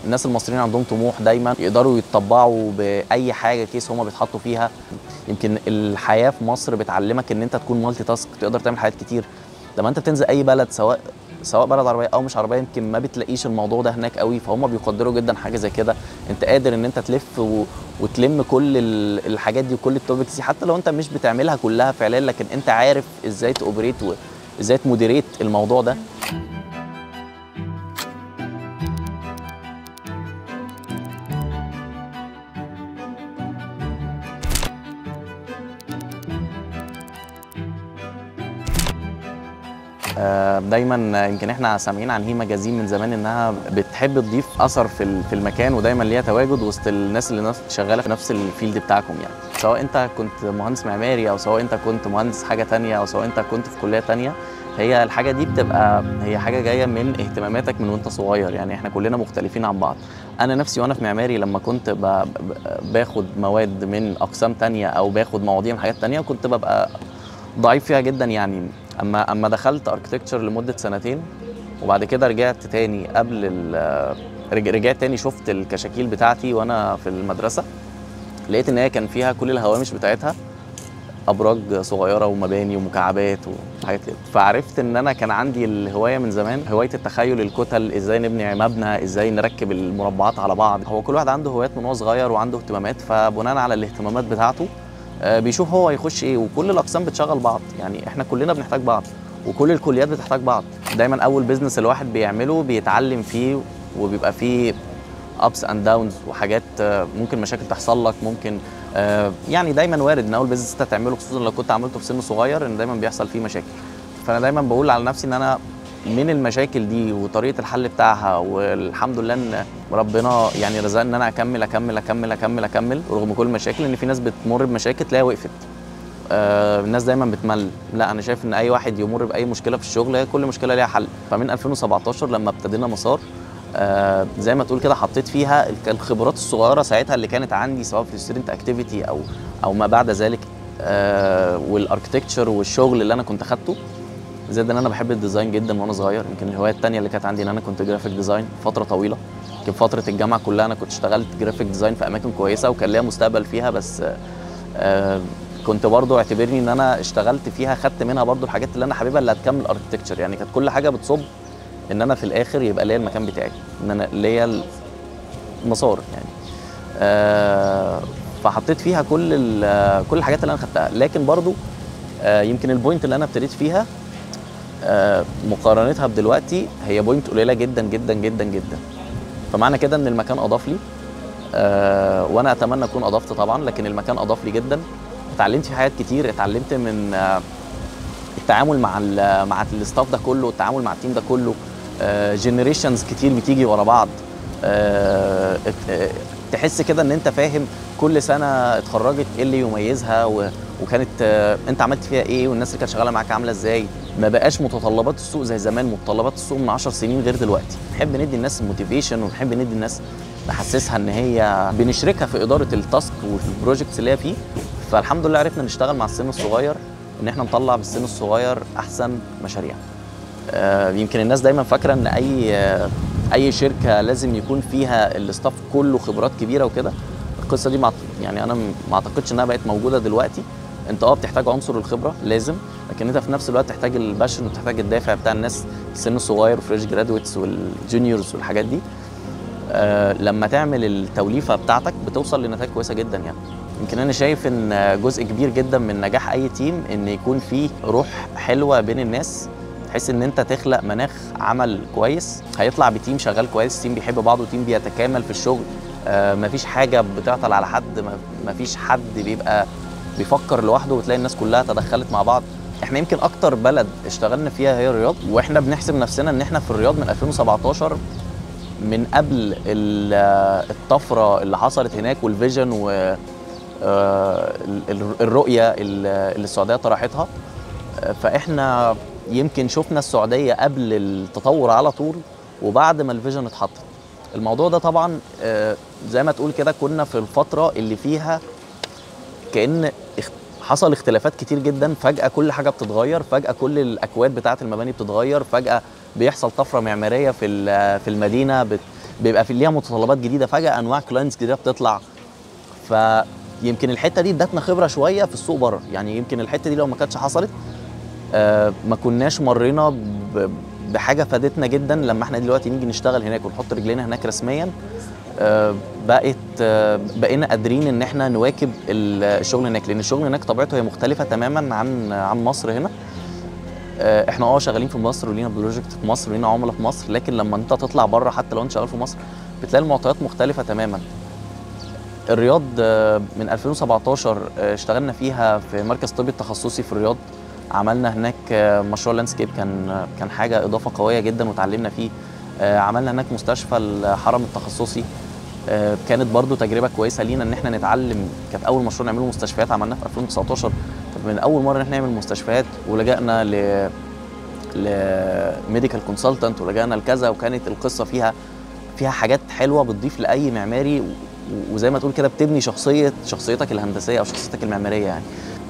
الناس المصريين عندهم طموح دايما يقدروا يتطبعوا باي حاجه كيس هم بيتحطوا فيها يمكن الحياه في مصر بتعلمك ان انت تكون مالتي تاسك تقدر تعمل حاجات كتير لما انت بتنزل اي بلد سواء سواء بلد عربيه او مش عربيه يمكن ما بتلاقيش الموضوع ده هناك قوي فهم بيقدروا جدا حاجه زي كده انت قادر ان انت تلف و... وتلم كل ال- الحاجات دي وكل التوبكس دي حتى لو انت مش بتعملها كلها فعليا لكن انت عارف ازاي تاوبريت وازاي تمودريت الموضوع ده آه، دايما يمكن احنا سامعين عن هي مجازين من زمان انها بتحب تضيف اثر في ال- في المكان ودايما ليها تواجد وسط الناس اللي نفس- شغاله في نفس الفيلد بتاعكم يعني سواء انت كنت مهندس معماري او سواء انت كنت مهندس حاجه تانية او سواء انت كنت في كليه تانية هي الحاجه دي بتبقى هي حاجه جايه من اهتماماتك من وانت صغير يعني احنا كلنا مختلفين عن بعض انا نفسي وانا في معماري لما كنت ب- ب- باخد مواد من اقسام تانية او باخد مواضيع من حاجات تانية كنت ببقى ضعيف فيها جدا يعني اما اما دخلت اركتكتشر لمده سنتين وبعد كده رجعت تاني قبل ال- رج- رجعت تاني شفت الكشاكيل بتاعتي وانا في المدرسه لقيت ان هي كان فيها كل الهوامش بتاعتها ابراج صغيره ومباني ومكعبات وحاجات كده فعرفت ان انا كان عندي الهوايه من زمان هوايه التخيل الكتل ازاي نبني مبنى ازاي نركب المربعات على بعض هو كل واحد عنده هوايات من وهو صغير وعنده اهتمامات فبناء على الاهتمامات بتاعته آه، بيشوف هو هيخش ايه وكل الاقسام بتشغل بعض يعني احنا كلنا بنحتاج بعض وكل الكليات بتحتاج بعض دايما اول بيزنس الواحد بيعمله بيتعلم فيه وبيبقى فيه ابس اند داونز وحاجات آه، ممكن مشاكل تحصل لك ممكن آه، يعني دايما وارد ان اول بيزنس انت تعمله خصوصا لو كنت عملته في سن صغير ان دايما بيحصل فيه مشاكل فانا دايما بقول على نفسي ان انا من المشاكل دي وطريقه الحل بتاعها والحمد لله ان ربنا يعني رزقني ان انا اكمل اكمل اكمل اكمل اكمل رغم كل المشاكل ان في ناس بتمر بمشاكل تلاقيها وقفت آه الناس دايما بتمل لا انا شايف ان اي واحد يمر باي مشكله في الشغل هي كل مشكله ليها حل فمن 2017 لما ابتدينا مسار آه زي ما تقول كده حطيت فيها الك- الخبرات الصغيره ساعتها اللي كانت عندي سواء في الستودنت اكتيفيتي او او ما بعد ذلك آه والاركتكتشر والشغل اللي انا كنت اخدته زائد ان انا بحب الديزاين جدا وانا صغير يمكن الهوايه التانية اللي كانت عندي ان انا كنت جرافيك ديزاين فتره طويله يمكن فتره الجامعه كلها انا كنت اشتغلت جرافيك ديزاين في اماكن كويسه وكان ليا مستقبل فيها بس آه، آه كنت برضو اعتبرني ان انا اشتغلت فيها خدت منها برضو الحاجات اللي انا حاببها اللي هتكمل اركتكتشر يعني كانت كل حاجه بتصب ان انا في الاخر يبقى ليا المكان بتاعي ان انا ليا المسار يعني آه فحطيت فيها كل ال- كل الحاجات اللي انا خدتها لكن برضو آه يمكن البوينت اللي انا ابتديت فيها آه مقارنتها بدلوقتي هي بوينت قليله جدا جدا جدا جدا فمعنى كده ان المكان اضاف لي آه وانا اتمنى اكون اضفت طبعا لكن المكان اضاف لي جدا اتعلمت فيه حاجات كتير اتعلمت من آه التعامل مع ال مع الستاف ده كله التعامل مع التيم ده كله جنريشنز كتير بتيجي ورا بعض آه، ات- آه، تحس كده ان انت فاهم كل سنه اتخرجت ايه اللي يميزها و- وكانت آه، انت عملت فيها ايه والناس اللي كانت شغاله معاك عامله ازاي ما بقاش متطلبات السوق زي زمان متطلبات السوق من 10 سنين غير دلوقتي نحب ندي الناس موتيفيشن ونحب ندي الناس نحسسها ان هي بنشركها في اداره التاسك والبروجكتس اللي هي فيه فالحمد لله عرفنا نشتغل مع السن الصغير ان احنا نطلع بالسن الصغير احسن مشاريع آه، يمكن الناس دايما فاكره ان اي آه، اي شركه لازم يكون فيها الاستاف كله خبرات كبيره وكده القصه دي مع يعني انا م- ما اعتقدش انها بقت موجوده دلوقتي انت اه بتحتاج عنصر الخبره لازم لكن انت في نفس الوقت تحتاج الباشن وتحتاج الدافع بتاع الناس السن الصغير وفريش جرادويتس والجونيورز والحاجات دي آه، لما تعمل التوليفه بتاعتك بتوصل لنتائج كويسه جدا يعني يمكن انا شايف ان جزء كبير جدا من نجاح اي تيم ان يكون فيه روح حلوه بين الناس بحيث ان انت تخلق مناخ عمل كويس هيطلع بتيم شغال كويس تيم بيحب بعضه وتيم بيتكامل في الشغل آه مفيش حاجه بتعطل على حد ما- مفيش حد بيبقى بيفكر لوحده وتلاقي الناس كلها تدخلت مع بعض احنا يمكن اكتر بلد اشتغلنا فيها هي الرياض واحنا بنحسب نفسنا ان احنا في الرياض من 2017 من قبل ال- الطفره اللي حصلت هناك والفيجن و آه، ال- ال- الرؤيه اللي اللي السعوديه طرحتها آه، فاحنا يمكن شفنا السعوديه قبل التطور على طول وبعد ما الفيجن اتحطت الموضوع ده طبعا آه، زي ما تقول كده كنا في الفتره اللي فيها كان اخ- حصل اختلافات كتير جدا فجاه كل حاجه بتتغير فجاه كل الاكواد بتاعه المباني بتتغير فجاه بيحصل طفره معماريه في ال- في المدينه بت بيبقى في ليها متطلبات جديده فجاه انواع كلاينتس جديده بتطلع فيمكن الحته دي ادتنا خبره شويه في السوق بره يعني يمكن الحته دي لو ما كانتش حصلت آه، ما كناش مرينا ب- بحاجه فادتنا جدا لما احنا دلوقتي نيجي نشتغل هناك ونحط رجلينا هناك رسميا آه، بقت آه، بقينا قادرين ان احنا نواكب ال- الشغل هناك لان الشغل هناك طبيعته هي مختلفه تماما عن عن مصر هنا آه، احنا اه شغالين في مصر ولينا بروجكت في مصر ولينا عملاء في مصر لكن لما انت تطلع بره حتى لو انت شغال في مصر بتلاقي المعطيات مختلفه تماما الرياض آه، من 2017 آه، اشتغلنا فيها في مركز طبي التخصصي في الرياض عملنا هناك آه، مشروع لاندسكيب كان آه، كان حاجه اضافه قويه جدا وتعلمنا فيه آه، عملنا هناك مستشفى الحرم التخصصي آه، كانت برضو تجربه كويسه لينا ان احنا نتعلم كانت اول مشروع نعمله مستشفيات عملناه في 2019 كانت من اول مره ان احنا نعمل مستشفيات ولجأنا ل لميديكال كونسلتنت ولجأنا لكذا وكانت القصه فيها فيها حاجات حلوه بتضيف لاي معماري و- وزي ما تقول كده بتبني شخصيه شخصيتك الهندسيه او شخصيتك المعماريه يعني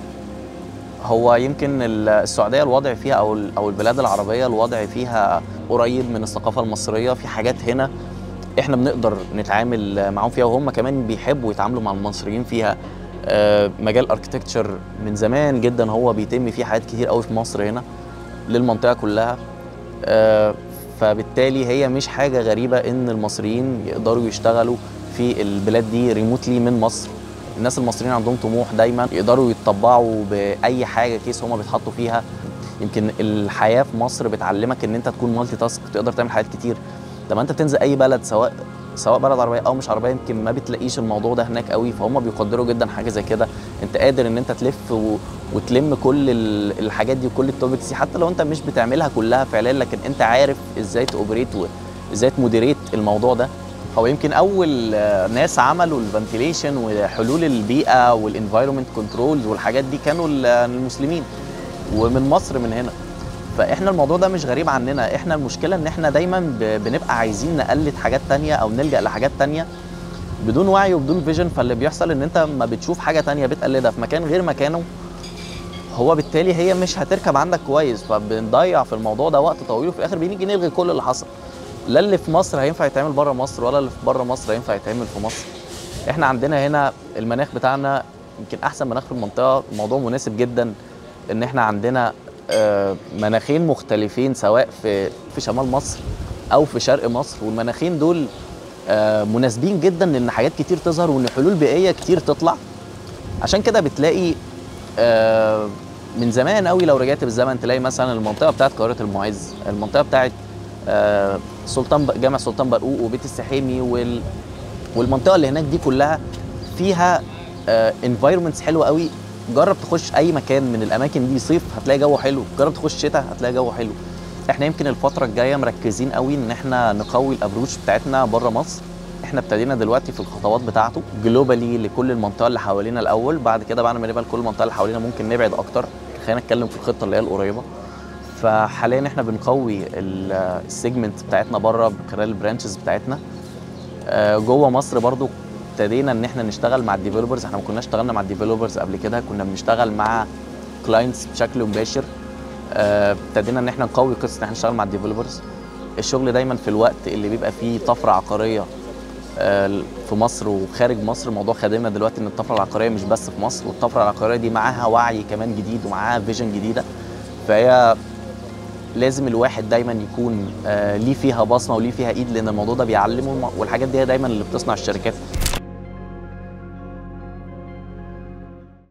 هو يمكن ال- السعوديه الوضع فيها او ال- او البلاد العربيه الوضع فيها قريب من الثقافه المصريه في حاجات هنا احنا بنقدر نتعامل معاهم فيها وهم كمان بيحبوا يتعاملوا مع المصريين فيها آه، مجال اركتكتشر من زمان جدا هو بيتم فيه حاجات كتير قوي في مصر هنا للمنطقه كلها آه، فبالتالي هي مش حاجه غريبه ان المصريين يقدروا يشتغلوا في البلاد دي ريموتلي من مصر الناس المصريين عندهم طموح دايما يقدروا يتطبعوا باي حاجه كيس هما بيتحطوا فيها يمكن الحياه في مصر بتعلمك ان انت تكون مالتي تاسك تقدر تعمل حاجات كتير لما انت بتنزل اي بلد سواء سواء بلد عربيه او مش عربيه يمكن ما بتلاقيش الموضوع ده هناك قوي فهم بيقدروا جدا حاجه زي كده انت قادر ان انت تلف و... وتلم كل ال- الحاجات دي وكل التوبكس دي حتى لو انت مش بتعملها كلها فعليا لكن انت عارف ازاي تاوبريت وازاي تموديريت الموضوع ده هو يمكن اول آه، ناس عملوا الفنتيليشن وحلول البيئه والانفايرمنت كنترولز والحاجات دي كانوا ال- المسلمين ومن مصر من هنا فاحنا الموضوع ده مش غريب عننا احنا المشكله ان احنا دايما ب- بنبقى عايزين نقلد حاجات تانية او نلجا لحاجات تانية بدون وعي وبدون فيجن فاللي بيحصل ان انت ما بتشوف حاجه تانية بتقلدها في مكان غير مكانه هو بالتالي هي مش هتركب عندك كويس فبنضيع في الموضوع ده وقت طويل وفي الاخر بنيجي نلغي كل اللي حصل لا اللي في مصر هينفع يتعمل بره مصر ولا اللي في بره مصر هينفع يتعمل في مصر احنا عندنا هنا المناخ بتاعنا يمكن احسن مناخ في المنطقه الموضوع مناسب جدا ان احنا عندنا آه، مناخين مختلفين سواء في في شمال مصر او في شرق مصر والمناخين دول آه، مناسبين جدا ان حاجات كتير تظهر وان حلول بيئيه كتير تطلع عشان كده بتلاقي آه، من زمان قوي لو رجعت بالزمن تلاقي مثلا المنطقه بتاعت قاهره المعز المنطقه بتاعت آه، سلطان ب- جامع سلطان برقوق وبيت السحيمي وال والمنطقه اللي هناك دي كلها فيها انفايرمنتس حلوه قوي جرب تخش اي مكان من الاماكن دي صيف هتلاقي جو حلو جرب تخش شتاء هتلاقي جو حلو احنا يمكن الفتره الجايه مركزين قوي ان احنا نقوي الابروش بتاعتنا بره مصر احنا ابتدينا دلوقتي في الخطوات بتاعته جلوبالي لكل المنطقه اللي حوالينا الاول بعد كده بعد ما نبقى لكل المنطقه اللي حوالينا ممكن نبعد اكتر خلينا نتكلم في الخطه اللي هي القريبه فحاليا احنا بنقوي ال- السيجمنت بتاعتنا بره خلال البرانشز بتاعتنا آه، جوه مصر برضو ابتدينا ان احنا نشتغل مع الديفلوبرز احنا ما كناش اشتغلنا مع الديفلوبرز قبل كده كنا بنشتغل مع كلاينتس بشكل مباشر آه، ابتدينا ان احنا نقوي قصه ان احنا نشتغل مع الديفلوبرز الشغل دايما في الوقت اللي بيبقى فيه طفره عقاريه آه، في مصر وخارج مصر الموضوع خادمنا دلوقتي ان الطفره العقاريه مش بس في مصر والطفره العقاريه دي معاها وعي كمان جديد ومعاها فيجن جديده فهي لازم الواحد دايما يكون آه، ليه فيها بصمه وليه فيها ايد لان الموضوع ده بيعلمه والحاجات دي هي دايما اللي بتصنع الشركات